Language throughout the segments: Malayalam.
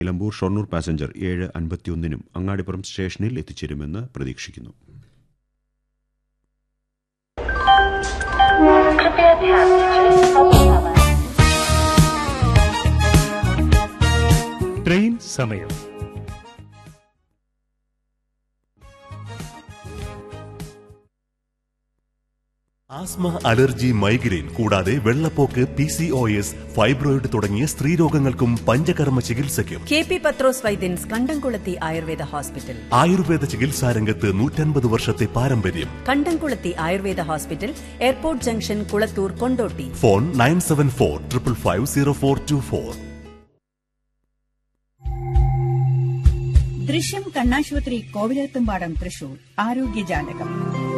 നിലമ്പൂർ ഷൊർണൂർ പാസഞ്ചർ ഏഴ് അൻപത്തിയൊന്നിനും അങ്ങാടിപ്പുറം സ്റ്റേഷനിൽ എത്തിച്ചേരുമെന്ന് പ്രതീക്ഷിക്കുന്നു कृपया ध्यान दीजिए अब समय ട്രെയിൻ സമയം ആസ്മ അലർജി മൈഗ്രെയിൻ കൂടാതെ വെള്ളപ്പോക്ക് P C O S fibroid തുടങ്ങിയ സ്ത്രീരോഗങ്ങൾക്കും പഞ്ചകർമ്മ ചികിത്സയ്ക്കും കെ പി പത്രോസ് വൈദ്യൻസ് കണ്ടംകുളത്തി ആയുർവേദ ഹോസ്പിറ്റൽ ആയുർവേദ ചികിത്സാ രംഗത്ത് നൂറ്റൻപത് വർഷത്തെ പാരമ്പര്യം Kandamkulathy Ayurveda hospital airport junction Kulathur Kondotty phone nine seven four triple five zero four two four Drishyam കണ്ണാശുപത്രി കോവിലത്തുംപാടം തൃശൂർ ആരോഗ്യജാലകം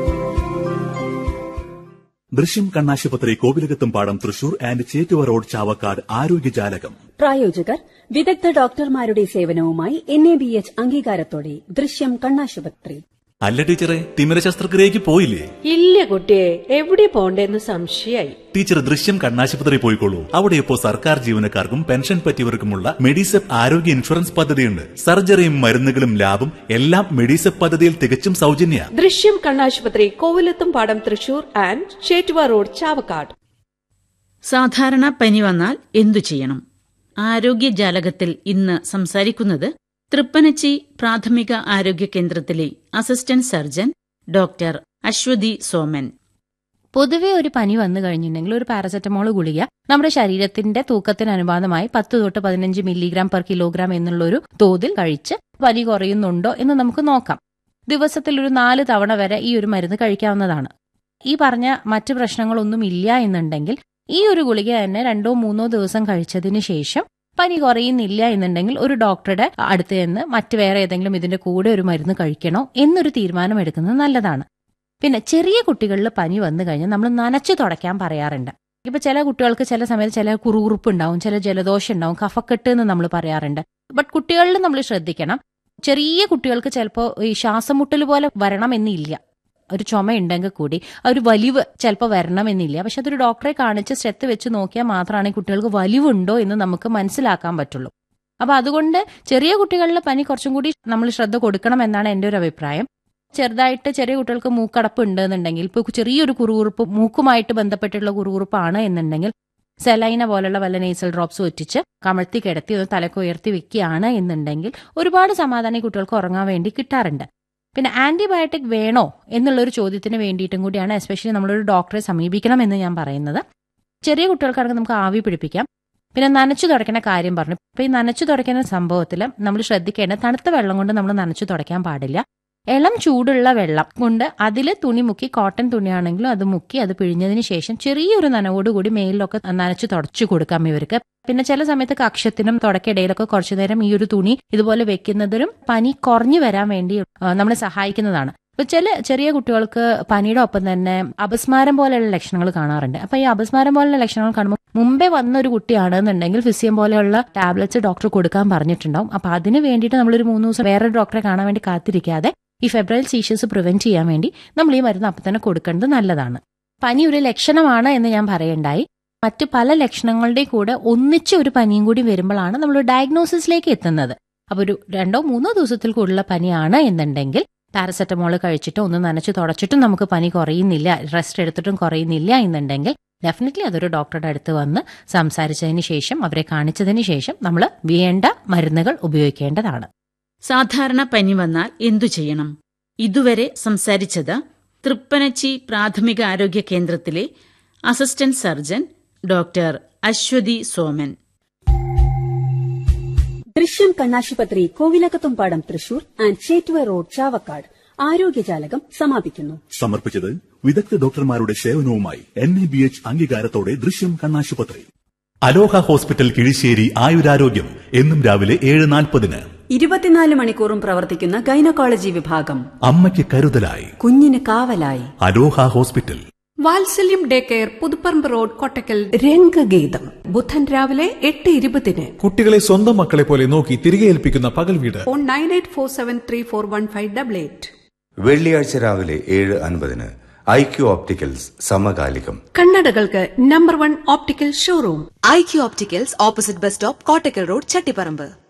ദൃശ്യം കണ്ണാശുപത്രി Kovilakathumpadam Thrissur and Chettuva road Chavakkad Arogyajalakam പ്രായോജകർ വിദഗ്ധ ഡോക്ടർമാരുടെ സേവനവുമായി എൻ എ ബി എച്ച് അംഗീകാരത്തോടെ ദൃശ്യം കണ്ണാശുപത്രി അല്ല ടീച്ചറെ തിമിര ശസ്ത്രക്രിയക്ക് പോയില്ലേ ഇല്ല കുട്ടിയെ എവിടെ പോണ്ടേന്ന് സംശയായി ടീച്ചർ ദൃശ്യം കണ്ണാശുപത്രി പോയിക്കോളൂ അവിടെ ഇപ്പോൾ സർക്കാർ ജീവനക്കാർക്കും പെൻഷൻ പറ്റിയവർക്കുമുള്ള മെഡിസെപ്പ് ആരോഗ്യ ഇൻഷുറൻസ് പദ്ധതിയുണ്ട് സർജറിയും മരുന്നുകളും ലാബും എല്ലാം മെഡിസെപ്പ് പദ്ധതിയിൽ തികച്ചും സൗജന്യ ദൃശ്യം കണ്ണാശുപത്രി Kovilathumpadam Thrissur and Chettuva road Chavakkad സാധാരണ പനി വന്നാൽ എന്തു ചെയ്യണം ആരോഗ്യ ജാലകത്തിൽ ഇന്ന് സംസാരിക്കുന്നത് തൃപ്പനച്ചി പ്രാഥമിക ആരോഗ്യ കേന്ദ്രത്തിലെ assistant surgeon doctor Aswathi Soman പൊതുവെ ഒരു പനി വന്നു കഴിഞ്ഞിട്ടുണ്ടെങ്കിൽ ഒരു പാരസെറ്റമോൾ ഗുളിക നമ്മുടെ ശരീരത്തിന്റെ തൂക്കത്തിന് അനുപാതമായി പത്ത് തൊട്ട് പതിനഞ്ച് മില്ലിഗ്രാം പെർ കിലോഗ്രാം എന്നുള്ള ഒരു തോതിൽ കഴിച്ച് പനി കുറയുന്നുണ്ടോ എന്ന് നമുക്ക് നോക്കാം ദിവസത്തിൽ ഒരു നാല് തവണ വരെ ഈ ഒരു മരുന്ന് കഴിക്കാവുന്നതാണ് ഈ പറഞ്ഞ മറ്റ് പ്രശ്നങ്ങളൊന്നും ഇല്ല എന്നുണ്ടെങ്കിൽ ഈ ഒരു ഗുളിക തന്നെ രണ്ടോ മൂന്നോ ദിവസം കഴിച്ചതിന് ശേഷം പനി കുറയുന്നില്ല എന്നുണ്ടെങ്കിൽ ഒരു ഡോക്ടറുടെ അടുത്ത് നിന്ന് മറ്റ് വേറെ ഏതെങ്കിലും ഇതിന്റെ കൂടെ ഒരു മരുന്ന് കഴിക്കണോ എന്നൊരു തീരുമാനം എടുക്കുന്നത് നല്ലതാണ് പിന്നെ ചെറിയ കുട്ടികളിൽ പനി വന്നു കഴിഞ്ഞാൽ നമ്മൾ നനച്ചു തുടയ്ക്കാൻ പറയാറുണ്ട് ഇപ്പൊ ചില കുട്ടികൾക്ക് ചില സമയത്ത് ചില കുറുകുറുപ്പ് ഉണ്ടാവും ചില ജലദോഷം ഉണ്ടാവും കഫക്കെട്ട് എന്ന് നമ്മൾ പറയാറുണ്ട് ബട്ട് കുട്ടികളിൽ നമ്മൾ ശ്രദ്ധിക്കണം ചെറിയ കുട്ടികൾക്ക് ചിലപ്പോൾ ഈ ശ്വാസമുട്ടൽ പോലെ വരണമെന്നില്ല ഒരു ചുമ ഉണ്ടെങ്കിൽ കൂടി ആ ഒരു വലിവ് ചിലപ്പോൾ വരണമെന്നില്ല പക്ഷെ അതൊരു ഡോക്ടറെ കാണിച്ച് ശ്രദ്ധ വെച്ച് നോക്കിയാൽ മാത്രമാണ് ഈ കുട്ടികൾക്ക് വലിവുണ്ടോ എന്ന് നമുക്ക് മനസ്സിലാക്കാൻ പറ്റുള്ളൂ അപ്പൊ അതുകൊണ്ട് ചെറിയ കുട്ടികളിലെ പനി കുറച്ചും കൂടി നമ്മൾ ശ്രദ്ധ കൊടുക്കണം എന്നാണ് എൻ്റെ ഒരു അഭിപ്രായം ചെറുതായിട്ട് ചെറിയ കുട്ടികൾക്ക് മൂക്കടപ്പ് ഉണ്ട് എന്നുണ്ടെങ്കിൽ ഇപ്പോൾ ചെറിയൊരു കുറുകുറുപ്പ് മൂക്കുമായിട്ട് ബന്ധപ്പെട്ടുള്ള കുറുകുറുപ്പാണ് എന്നുണ്ടെങ്കിൽ സെലൈന പോലുള്ള വല്ല നേസൽ ഡ്രോപ്സ് ഒറ്റിച്ച് കമഴ്ത്തി കിടത്തി ഒന്ന് തലക്ക് ഉയർത്തി വെക്കുകയാണ് എന്നുണ്ടെങ്കിൽ ഒരുപാട് സമാധാനം ഈ കുട്ടികൾക്ക് ഉറങ്ങാൻ വേണ്ടി കിട്ടാറുണ്ട് പിന്നെ ആന്റിബയോട്ടിക് വേണോ എന്നുള്ളൊരു ചോദ്യത്തിന് വേണ്ടിയിട്ടും കൂടിയാണ് എസ്പെഷ്യലി നമ്മളൊരു ഡോക്ടറെ സമീപിക്കണം എന്ന് ഞാൻ പറയുന്നത് ചെറിയ കുട്ടികൾക്കാണെങ്കിൽ നമുക്ക് ആവി പിടിപ്പിക്കാം പിന്നെ നനച്ചു തുടയ്ക്കുന്ന കാര്യം പറഞ്ഞു ഇപ്പൊ ഈ നനച്ചു തുടയ്ക്കുന്ന സംഭവത്തിൽ നമ്മൾ ശ്രദ്ധിക്കേണ്ട തണുത്ത വെള്ളം കൊണ്ട് നമ്മൾ നനച്ചു തുടയ്ക്കാൻ പാടില്ല ഇളം ചൂടുള്ള വെള്ളം കൊണ്ട് അതിൽ തുണി മുക്കി കോട്ടൺ തുണിയാണെങ്കിലും അത് മുക്കി അത് പിഴിഞ്ഞതിന് ശേഷം ചെറിയൊരു നനവോടുകൂടി മേലിലൊക്കെ നനച്ചു തുടച്ചു കൊടുക്കാം ഇവർക്ക് പിന്നെ ചില സമയത്ത് കക്ഷത്തിനും തുടക്കിടയിലൊക്കെ കുറച്ചു നേരം ഈ ഒരു തുണി ഇതുപോലെ വെക്കുന്നതിനും പനി കുറഞ്ഞു വരാൻ വേണ്ടി നമ്മളെ സഹായിക്കുന്നതാണ് ഇപ്പൊ ചില ചെറിയ കുട്ടികൾക്ക് പനിയുടെ ഒപ്പം തന്നെ അപസ്മാരം പോലെയുള്ള ലക്ഷണങ്ങൾ കാണാറുണ്ട് അപ്പൊ ഈ അപസ്മാരം പോലെയുള്ള ലക്ഷണങ്ങൾ കാണുമ്പോൾ മുമ്പേ വന്ന ഒരു കുട്ടിയാണെന്നുണ്ടെങ്കിൽ ഫിസിയം പോലെയുള്ള ടാബ്ലറ്റ്സ് ഡോക്ടർ കൊടുക്കാൻ പറഞ്ഞിട്ടുണ്ടാവും അപ്പൊ അതിന് വേണ്ടിയിട്ട് നമ്മളൊരു മൂന്ന് ദിവസം വേറെ ഡോക്ടറെ കാണാൻ വേണ്ടി കാത്തിരിക്കാതെ ഈ ഫെബ്രൈൽ സീഷ്യസ് പ്രിവെന്റ് ചെയ്യാൻ വേണ്ടി നമ്മൾ ഈ മരുന്ന് അപ്പം തന്നെ കൊടുക്കേണ്ടത് നല്ലതാണ് പനി ഒരു ലക്ഷണമാണ് എന്ന് ഞാൻ പറയണ്ടായി മറ്റു പല ലക്ഷണങ്ങളുടെ കൂടെ ഒന്നിച്ച് ഒരു പനിയും കൂടി വരുമ്പോഴാണ് നമ്മൾ ഡയഗ്നോസിസിലേക്ക് എത്തുന്നത് അപ്പൊ ഒരു രണ്ടോ മൂന്നോ ദിവസത്തിൽ കൂടുതലുള്ള പനിയാണ് എന്നുണ്ടെങ്കിൽ പാരസെറ്റമോൾ കഴിച്ചിട്ടോ ഒന്ന് നനച്ച് തുടച്ചിട്ടും നമുക്ക് പനി കുറയുന്നില്ല റെസ്റ്റ് എടുത്തിട്ടും കുറയുന്നില്ല എന്നുണ്ടെങ്കിൽ ഡെഫിനറ്റ്ലി അതൊരു ഡോക്ടറുടെ അടുത്ത് വന്ന് സംസാരിച്ചതിന് ശേഷം അവരെ കാണിച്ചതിന് ശേഷം നമ്മൾ വേണ്ട മരുന്നുകൾ ഉപയോഗിക്കേണ്ടതാണ് സാധാരണ പനി വന്നാൽ എന്തു ചെയ്യണം ഇതുവരെ സംസാരിച്ചത് തൃപ്പനച്ചി പ്രാഥമിക ആരോഗ്യ കേന്ദ്രത്തിലെ assistant surgeon doctor Aswathi Soman Drishyam കണ്ണാശുപത്രി കോവിലകത്തുംപാടം തൃശൂർ ആൻഡ് ചേറ്റുവ റോഡ് ചാവക്കാട് ആരോഗ്യജാലകം സമാപിക്കുന്നു സമർപ്പിച്ചത് വിദഗ്ധ ഡോക്ടർമാരുടെ സേവനവുമായി എൻ എ ബി എച്ച് അംഗീകാരത്തോടെ ദൃശ്യം കണ്ണാശുപത്രി അലോഹ ഹോസ്പിറ്റൽ കിഴിശ്ശേരി ആയുരാരോഗ്യം എന്നും രാവിലെ ഏഴ് നാൽപ്പതിന് ഇരുപത്തിനാല് മണിക്കൂറും പ്രവർത്തിക്കുന്ന ഗൈനക്കോളജി വിഭാഗം അമ്മയ്ക്ക് കരുതലായി കുഞ്ഞിന് കാവലായി Aloha hospital Vatsalyam day care Puthuparamba road Kottakkal രംഗഗീതം ബുധൻ രാവിലെ എട്ട് ഇരുപതിന് കുട്ടികളെ സ്വന്തം മക്കളെ പോലെ നോക്കി തിരികെ ഏൽപ്പിക്കുന്ന പകൽ വീട് phone nine eight four seven three four one five double eight വെള്ളിയാഴ്ച രാവിലെ ഏഴ് അൻപതിന് ഐ ക്യു ഓപ്റ്റിക്കൽസ് സമകാലികം കണ്ണടകൾക്ക് number one optical showroom I Q opticals opposite bus stop Kottakkal road Chattiparamba